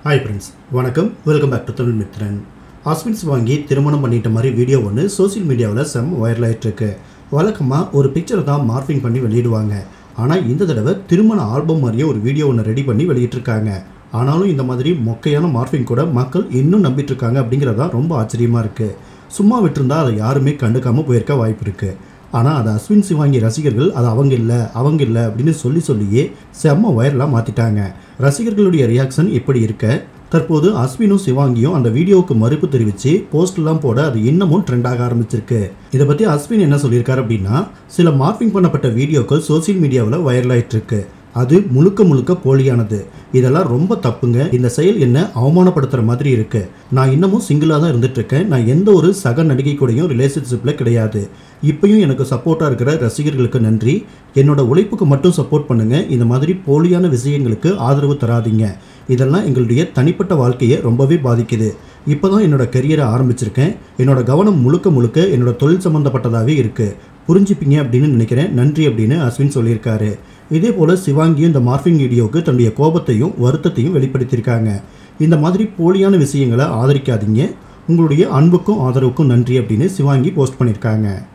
hi friends வணக்கம் welcome back to Tamil Mithran hospitals வாங்கி திருமணம் பண்ணிட்ட மாதிரி வீடியோ ஒன்று சோஷியல் மீடியாவில் செம் வைரல் ஆயிட்டிருக்கு வழக்கமாக ஒரு பிக்சரை தான் மார்ஃபிங் பண்ணி வெளியிடுவாங்க ஆனால் இந்த தடவை திருமண ஆல்பம் மாதிரியே ஒரு வீடியோ ஒன்று ரெடி பண்ணி வெளியிட்டிருக்காங்க ஆனாலும் இந்த மாதிரி மொக்கையான மார்ஃபிங் கூட மக்கள் இன்னும் நம்பிட்டு இருக்காங்க அப்படிங்கிறது தான் ரொம்ப ஆச்சரியமாக இருக்குது சும்மா விட்டிருந்தா அதை யாருமே கண்டுக்காமல் போயிருக்க வாய்ப்பு இருக்குது ஆனால் அது அஸ்வின் சிவாங்கி ரசிகர்கள் அது அவங்க இல்லை அவங்க இல்லை அப்படின்னு சொல்லி சொல்லியே செம்ம வைரலாக மாற்றிட்டாங்க ரசிகர்களுடைய ரியாக்ஷன் இப்படி இருக்க தற்போது அஸ்வினும் சிவாங்கியும் அந்த வீடியோவுக்கு மறுப்பு தெரிவித்து போஸ்ட்லாம் போட அது இன்னமும் ட்ரெண்டாக ஆரம்பிச்சிருக்கு இதை பற்றி அஸ்வின் என்ன சொல்லியிருக்காரு அப்படின்னா சில மார்பிங் பண்ணப்பட்ட வீடியோக்கள் சோஷியல் மீடியாவில் வைரல் ஆயிட்டு இருக்கு அது முழுக்க முழுக்க போலியானது இதெல்லாம் ரொம்ப தப்புங்க இந்த செயல் என்ன அவமானப்படுத்துகிற மாதிரி இருக்கு நான் இன்னமும் சிங்கிளாக தான் இருந்துட்டு இருக்கேன் நான் எந்த ஒரு சக நடிகை கூடயும் ரிலேஷன்ஷிப்பில் கிடையாது இப்பயும் எனக்கு சப்போர்ட்டாக இருக்கிற ரசிகர்களுக்கு நன்றி என்னோட உழைப்புக்கு மட்டும் சப்போர்ட் பண்ணுங்க இந்த மாதிரி போலியான விஷயங்களுக்கு ஆதரவு தராதீங்க இதெல்லாம் எங்களுடைய தனிப்பட்ட வாழ்க்கையை ரொம்பவே பாதிக்குது இப்போ தான் என்னோட கெரியரை ஆரம்பிச்சிருக்கேன் என்னோட கவனம் முழுக்க முழுக்க என்னோட தொழில் சம்மந்தப்பட்டதாகவே இருக்குது புரிஞ்சுப்பீங்க அப்படின்னு நினைக்கிறேன் நன்றி அப்படின்னு அஸ்வின் சொல்லியிருக்காரு இதே போல் சிவாங்கியும் இந்த மார்பிங் வீடியோவுக்கு தன்னுடைய கோபத்தையும் வருத்தத்தையும் வெளிப்படுத்தியிருக்காங்க இந்த மாதிரி போலியான விஷயங்களை ஆதரிக்காதீங்க உங்களுடைய அன்புக்கும் ஆதரவுக்கும் நன்றி அப்படின்னு சிவாங்கி போஸ்ட் பண்ணியிருக்காங்க